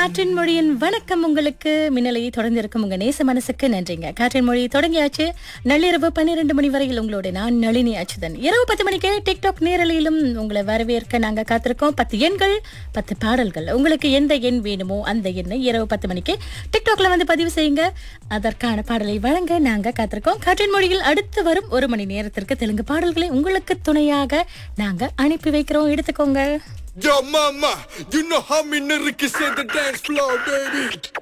காற்றின் மொழியின் வணக்கம் உங்களுக்கு மின்னலையை தொடர்ந்து இருக்கும் உங்க நேச மனசுக்கு நன்றிங்க காற்றின் மொழி தொடங்கியாச்சு நள்ளிரவு பன்னிரண்டு மணி வரையில் உங்களோட நான் நளினி அச்சுதன் இரவு பத்து மணிக்கு டிக்டாக் நேரலையிலும் உங்களை வரவேற்க நாங்க காத்திருக்கோம் பத்து எண்கள் பத்து பாடல்கள் உங்களுக்கு எந்த எண் வேணுமோ அந்த எண்ணை இரவு பத்து மணிக்கு டிக்டாக்ல வந்து பதிவு செய்யுங்க அதற்கான பாடலை வழங்க நாங்க காத்திருக்கோம் காற்றின் மொழியில் அடுத்து வரும் ஒரு மணி நேரத்திற்கு தெலுங்கு பாடல்களை உங்களுக்கு துணையாக நாங்க அனுப்பி வைக்கிறோம் எடுத்துக்கோங்க Yo, mama, you know how me nigga can set the dance floor, baby.